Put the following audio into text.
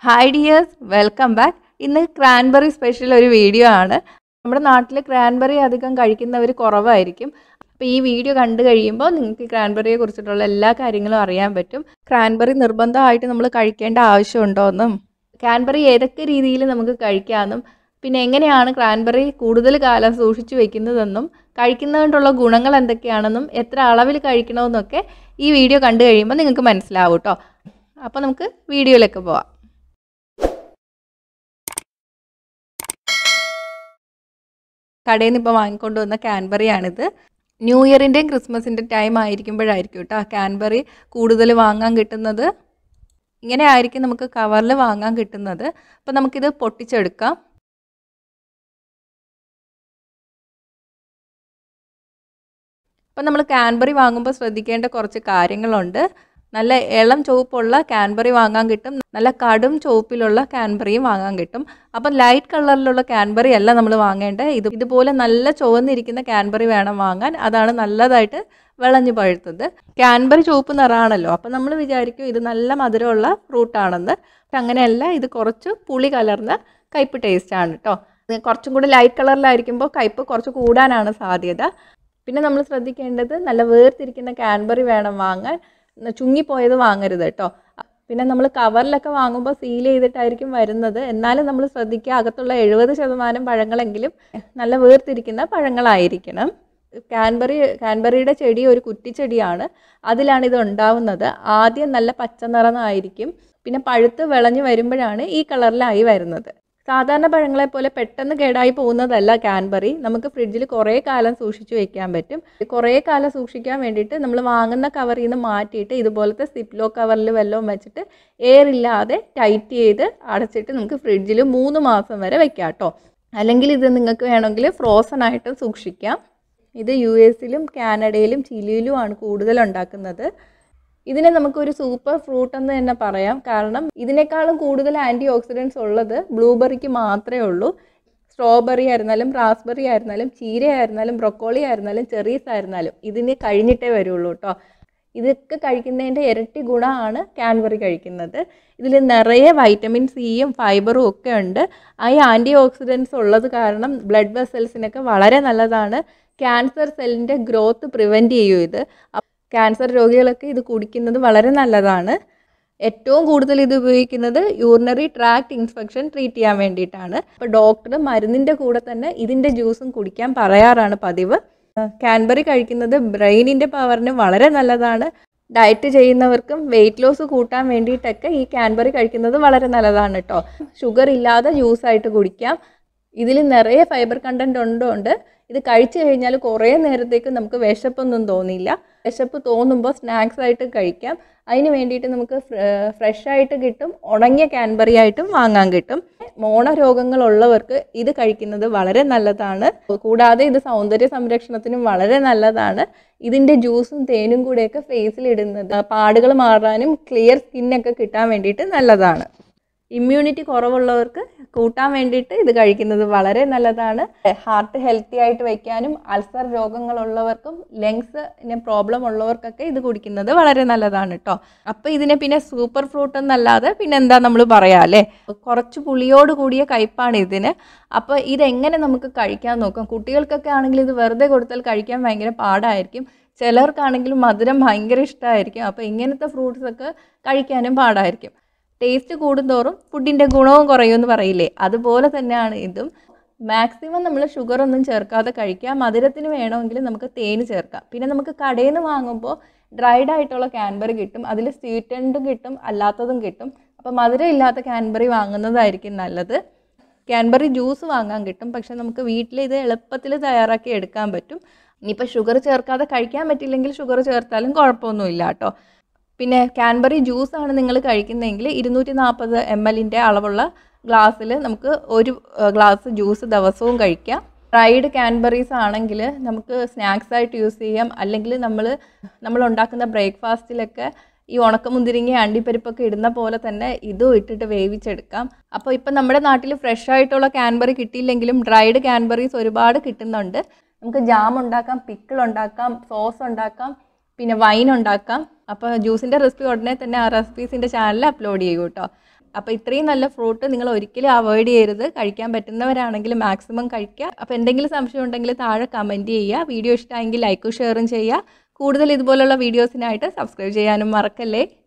hi dears welcome back ഇന്ന് cranberry special ഒരു video ആണ് നമ്മുടെ നാട്ടിൽ ക്രാൻബെറി അധികം കഴിക്കുന്നവർ കുറവായിരിക്കും അപ്പോൾ ഈ വീഡിയോ കണ്ടു കഴിയുമ്പോൾ നിങ്ങൾക്ക് ക്രാൻബെറിയെ കുറിച്ചിട്ടുള്ള എല്ലാ കാര്യങ്ങളും അറിയാൻ പറ്റും ക്രാൻബെറി നിർബന്ധമായിട്ട് നമ്മൾ കഴിക്കേണ്ട ആവശ്യമുണ്ടോ എന്നും ക്രാൻബെറി ഏതൊക്കെ രീതിയിൽ നമുക്ക് കഴിക്കാമെന്നും പിന്നെ എങ്ങനെയാണ് ക്രാൻബെറി കൂടുതൽ കാലം സൂക്ഷിച്ചു വെക്കുന്നതെന്നും കഴിക്കുന്നതുകൊണ്ടുള്ള ഗുണങ്ങൾ എന്തൊക്കെയാണെന്നും എത്ര അളവിൽ കഴിക്കണമെന്നൊക്കെ ഈ വീഡിയോ കണ്ടു കഴിയുമ്പോൾ നിങ്ങൾക്ക് മനസ്സിലാവും കേട്ടോ അപ്പോൾ നമുക്ക് വീഡിയോയിലേക്ക് പോവാം കടയിൽ നിന്ന് ഇപ്പോൾ വാങ്ങിക്കൊണ്ട് വന്ന ക്യാൻബറിയാണിത് ന്യൂ ഇയറിൻ്റെയും ക്രിസ്മസിൻ്റെ ടൈം ആയിരിക്കുമ്പോഴായിരിക്കും കേട്ടോ ക്യാൻബറി കൂടുതൽ വാങ്ങാൻ കിട്ടുന്നത് ഇങ്ങനെ ആയിരിക്കും നമുക്ക് കവറിൽ വാങ്ങാൻ കിട്ടുന്നത് അപ്പോൾ നമുക്കിത് പൊട്ടിച്ചെടുക്കാം അപ്പം നമ്മൾ ക്യാൻബറി വാങ്ങുമ്പോൾ ശ്രദ്ധിക്കേണ്ട കുറച്ച് കാര്യങ്ങളുണ്ട് നല്ല ഇളം ചുവപ്പുള്ള ക്യാൻബറി വാങ്ങാൻ കിട്ടും നല്ല കടും ചുവപ്പിലുള്ള ക്യാൻബറിയും വാങ്ങാൻ കിട്ടും അപ്പം ലൈറ്റ് കളറിലുള്ള ക്യാൻബറി അല്ല നമ്മൾ വാങ്ങേണ്ടത് ഇത് ഇതുപോലെ നല്ല ചുവന്നിരിക്കുന്ന ക്യാൻബറി വേണം വാങ്ങാൻ അതാണ് നല്ലതായിട്ട് വിളഞ്ഞു പഴുത്തത് ക്യാൻബറി ചുവപ്പ് നിറാണല്ലോ അപ്പം നമ്മൾ വിചാരിക്കും ഇത് നല്ല മധുരമുള്ള ഫ്രൂട്ടാണെന്ന് പക്ഷെ അങ്ങനെയല്ല ഇത് കുറച്ച് പുളി കലർന്ന കയ്പ് ടേസ്റ്റാണ് കേട്ടോ കുറച്ചും കൂടി ലൈറ്റ് കളറിലായിരിക്കുമ്പോൾ കയ്പ് കുറച്ച് കൂടാനാണ് സാധ്യത പിന്നെ നമ്മൾ ശ്രദ്ധിക്കേണ്ടത് നല്ല വേർതിരിക്കുന്ന ക്യാൻബറി വേണം വാങ്ങാൻ ചുങ്ങിപ്പോയത് വാങ്ങരുത് കേട്ടോ പിന്നെ നമ്മൾ കവറിലൊക്കെ വാങ്ങുമ്പോൾ സീൽ ചെയ്തിട്ടായിരിക്കും വരുന്നത് എന്നാലും നമ്മൾ ശ്രദ്ധിക്കുക അകത്തുള്ള എഴുപത് ശതമാനം പഴങ്ങളെങ്കിലും നല്ല വേർതിരിക്കുന്ന പഴങ്ങളായിരിക്കണം കാൻബറി കാൻബറിയുടെ ചെടി ഒരു കുറ്റിച്ചെടിയാണ് അതിലാണ് ഇത് ഉണ്ടാവുന്നത് ആദ്യം നല്ല പച്ച നിറമായിരിക്കും പിന്നെ പഴുത്ത് വിളഞ്ഞു വരുമ്പോഴാണ് ഈ കളറിലായി വരുന്നത് സാധാരണ പഴങ്ങളെ പോലെ പെട്ടെന്ന് കേടായി പോകുന്നതല്ല കാൻബറി നമുക്ക് ഫ്രിഡ്ജിൽ കുറേ കാലം സൂക്ഷിച്ചു വെക്കാൻ പറ്റും കുറേ കാലം സൂക്ഷിക്കാൻ വേണ്ടിയിട്ട് നമ്മൾ വാങ്ങുന്ന കവറിൽ നിന്ന് മാറ്റിയിട്ട് ഇതുപോലത്തെ സിപ്ലോ കവറിൽ വല്ലതും വെച്ചിട്ട് എയർ ഇല്ലാതെ ടൈറ്റ് ചെയ്ത് അടച്ചിട്ട് നമുക്ക് ഫ്രിഡ്ജിൽ മൂന്ന് മാസം വരെ വെക്കാം കേട്ടോ അല്ലെങ്കിൽ ഇത് നിങ്ങൾക്ക് വേണമെങ്കിൽ ഫ്രോസൺ ആയിട്ട് സൂക്ഷിക്കാം ഇത് യു എസിലും കാനഡയിലും ചിലിയിലുമാണ് കൂടുതൽ ഉണ്ടാക്കുന്നത് ഇതിനെ നമുക്കൊരു സൂപ്പർ ഫ്രൂട്ട് എന്ന് തന്നെ പറയാം കാരണം ഇതിനേക്കാളും കൂടുതൽ ആൻറ്റി ഓക്സിഡൻസ് ഉള്ളത് ബ്ലൂബെറിക്ക് മാത്രമേ ഉള്ളൂ സ്ട്രോബെറി ആയിരുന്നാലും റാസ്ബെറി ആയിരുന്നാലും ചീര ആയിരുന്നാലും ബ്രൊക്കോളി ആയിരുന്നാലും ചെറീസ് ആയിരുന്നാലും ഇതിന് കഴിഞ്ഞിട്ടേ വരുള്ളൂ കേട്ടോ ഇതൊക്കെ കഴിക്കുന്നതിൻ്റെ ഇരട്ടി ഗുണമാണ് കാൻബറി കഴിക്കുന്നത് ഇതിൽ നിറയെ വൈറ്റമിൻ സിയും ഫൈബറും ഒക്കെ ഉണ്ട് ആ ഈ ആൻറ്റി ഓക്സിഡൻസ് ഉള്ളത് കാരണം ബ്ലഡ് വെസൽസിനൊക്കെ വളരെ നല്ലതാണ് ക്യാൻസർ സെല്ലിൻ്റെ ഗ്രോത്ത് പ്രിവെൻറ്റ് ചെയ്യും ഇത് ക്യാൻസർ രോഗികളൊക്കെ ഇത് കുടിക്കുന്നത് വളരെ നല്ലതാണ് ഏറ്റവും കൂടുതൽ ഇത് ഉപയോഗിക്കുന്നത് യൂറിനറി ട്രാക്ട് ഇൻഫെക്ഷൻ ട്രീറ്റ് ചെയ്യാൻ വേണ്ടിയിട്ടാണ് അപ്പോൾ ഡോക്ടർ മരുന്നിൻ്റെ കൂടെ തന്നെ ഇതിൻ്റെ ജ്യൂസും കുടിക്കാൻ പറയാറാണ് പതിവ് കാൻബറി കഴിക്കുന്നത് ബ്രെയിനിൻ്റെ പവറിന് വളരെ നല്ലതാണ് ഡയറ്റ് ചെയ്യുന്നവർക്കും വെയിറ്റ് ലോസ് കൂട്ടാൻ വേണ്ടിയിട്ടൊക്കെ ഈ കാൻബറി കഴിക്കുന്നത് വളരെ നല്ലതാണ് കേട്ടോ ഷുഗർ ഇല്ലാതെ ജ്യൂസായിട്ട് കുടിക്കാം ഇതിൽ നിറയെ ഫൈബർ കണ്ടൻറ് ഉണ്ടോണ്ട് ഇത് കഴിച്ചു കഴിഞ്ഞാൽ കുറേ നേരത്തേക്ക് നമുക്ക് വിശപ്പൊന്നും തോന്നില്ല വിശപ്പ് തോന്നുമ്പോൾ സ്നാക്സ് ആയിട്ട് കഴിക്കാം അതിന് വേണ്ടിയിട്ട് നമുക്ക് ഫ്രഷ് ആയിട്ട് കിട്ടും ഉണങ്ങിയ കാൻബറി ആയിട്ടും വാങ്ങാൻ കിട്ടും മോണ രോഗങ്ങളുള്ളവർക്ക് ഇത് കഴിക്കുന്നത് വളരെ നല്ലതാണ് കൂടാതെ ഇത് സൗന്ദര്യ സംരക്ഷണത്തിനും വളരെ നല്ലതാണ് ഇതിൻ്റെ ജ്യൂസും തേനും കൂടെയൊക്കെ ഫേസിൽ ഇടുന്നത് പാടുകൾ മാറാനും ക്ലിയർ സ്കിന്നൊക്കെ കിട്ടാൻ വേണ്ടിയിട്ട് നല്ലതാണ് ഇമ്മ്യൂണിറ്റി കുറവുള്ളവർക്ക് കൂട്ടാൻ വേണ്ടിയിട്ട് ഇത് കഴിക്കുന്നത് വളരെ നല്ലതാണ് ഹാർട്ട് ഹെൽത്തി ആയിട്ട് വയ്ക്കാനും അൾസർ രോഗങ്ങളുള്ളവർക്കും ലങ്സിന് പ്രോബ്ലം ഉള്ളവർക്കൊക്കെ ഇത് കുടിക്കുന്നത് വളരെ നല്ലതാണ് കേട്ടോ അപ്പോൾ ഇതിനെ പിന്നെ സൂപ്പർ ഫ്രൂട്ട് എന്നല്ലാതെ പിന്നെ എന്താ നമ്മൾ പറയാം അല്ലേ കുറച്ച് പുളിയോട് കൂടിയ കയ്പാണ് ഇതിന് അപ്പോൾ ഇതെങ്ങനെ നമുക്ക് കഴിക്കാൻ നോക്കാം കുട്ടികൾക്കൊക്കെ ആണെങ്കിൽ ഇത് വെറുതെ കൊടുത്താൽ കഴിക്കാൻ ഭയങ്കര പാടായിരിക്കും ചിലർക്കാണെങ്കിലും മധുരം ഭയങ്കര ഇഷ്ടമായിരിക്കും അപ്പോൾ ഇങ്ങനത്തെ ഫ്രൂട്ട്സൊക്കെ കഴിക്കാനും പാടായിരിക്കും ടേസ്റ്റ് കൂടുന്തോറും ഫുഡിൻ്റെ ഗുണവും കുറയുമെന്ന് പറയില്ലേ അതുപോലെ തന്നെയാണ് ഇതും മാക്സിമം നമ്മൾ ഷുഗർ ഒന്നും ചേർക്കാതെ കഴിക്കാം മധുരത്തിന് വേണമെങ്കിൽ നമുക്ക് തേന് ചേർക്കാം പിന്നെ നമുക്ക് കടയിൽ നിന്ന് വാങ്ങുമ്പോൾ ഡ്രൈഡ് ആയിട്ടുള്ള ക്യാൻബറി കിട്ടും അതിൽ സ്വീറ്റൻഡും കിട്ടും അല്ലാത്തതും കിട്ടും അപ്പോൾ മധുരം ഇല്ലാത്ത ക്യാൻബറി വാങ്ങുന്നതായിരിക്കും നല്ലത് ക്യാൻബറി ജ്യൂസ് വാങ്ങാൻ കിട്ടും പക്ഷെ നമുക്ക് വീട്ടിൽ ഇത് എളുപ്പത്തിൽ തയ്യാറാക്കി എടുക്കാൻ പറ്റും ഇനിയിപ്പോൾ ഷുഗർ ചേർക്കാതെ കഴിക്കാൻ പറ്റില്ലെങ്കിൽ ഷുഗർ ചേർത്താലും കുഴപ്പമൊന്നുമില്ല കേട്ടോ പിന്നെ കാൻബറി ജ്യൂസാണ് നിങ്ങൾ കഴിക്കുന്നതെങ്കിൽ ഇരുന്നൂറ്റി നാൽപ്പത് എം എല്ലിൻ്റെ അളവുള്ള ഗ്ലാസ്സിൽ നമുക്ക് ഒരു ഗ്ലാസ് ജ്യൂസ് ദിവസവും കഴിക്കാം ഡ്രൈഡ് കാൻബറീസ് ആണെങ്കിൽ നമുക്ക് സ്നാക്സ് ആയിട്ട് യൂസ് ചെയ്യാം അല്ലെങ്കിൽ നമ്മൾ നമ്മൾ ഉണ്ടാക്കുന്ന ബ്രേക്ക്ഫാസ്റ്റിലൊക്കെ ഈ ഉണക്കമുന്തിരിങ്ങ അണ്ടിപ്പരിപ്പൊക്കെ ഇടുന്ന പോലെ തന്നെ ഇതും ഇട്ടിട്ട് വേവിച്ചെടുക്കാം അപ്പോൾ ഇപ്പം നമ്മുടെ നാട്ടിൽ ഫ്രഷ് ആയിട്ടുള്ള കാൻബറി കിട്ടിയില്ലെങ്കിലും ഡ്രൈഡ് കാൻബറീസ് ഒരുപാട് കിട്ടുന്നുണ്ട് നമുക്ക് ജാം ഉണ്ടാക്കാം പിക്കിൾ ഉണ്ടാക്കാം സോസ് ഉണ്ടാക്കാം പിന്നെ വൈൻ ഉണ്ടാക്കാം അപ്പോൾ ജ്യൂസിൻ്റെ റെസിപ്പി ഉടനെ തന്നെ ആ റെസിപ്പീസിൻ്റെ ചാനലിൽ അപ്ലോഡ് ചെയ്യൂ കേട്ടോ അപ്പോൾ ഇത്രയും നല്ല ഫ്രൂട്ട് നിങ്ങൾ ഒരിക്കലും അവോയ്ഡ് ചെയ്യരുത് കഴിക്കാൻ പറ്റുന്നവരാണെങ്കിൽ മാക്സിമം കഴിക്കുക അപ്പോൾ എന്തെങ്കിലും സംശയം ഉണ്ടെങ്കിൽ താഴെ കമൻറ്റ് ചെയ്യുക വീഡിയോ ഇഷ്ടമായെങ്കിൽ ലൈക്കും ഷെയറും ചെയ്യുക കൂടുതൽ ഇതുപോലുള്ള വീഡിയോസിനായിട്ട് സബ്സ്ക്രൈബ് ചെയ്യാനും മറക്കല്ലേ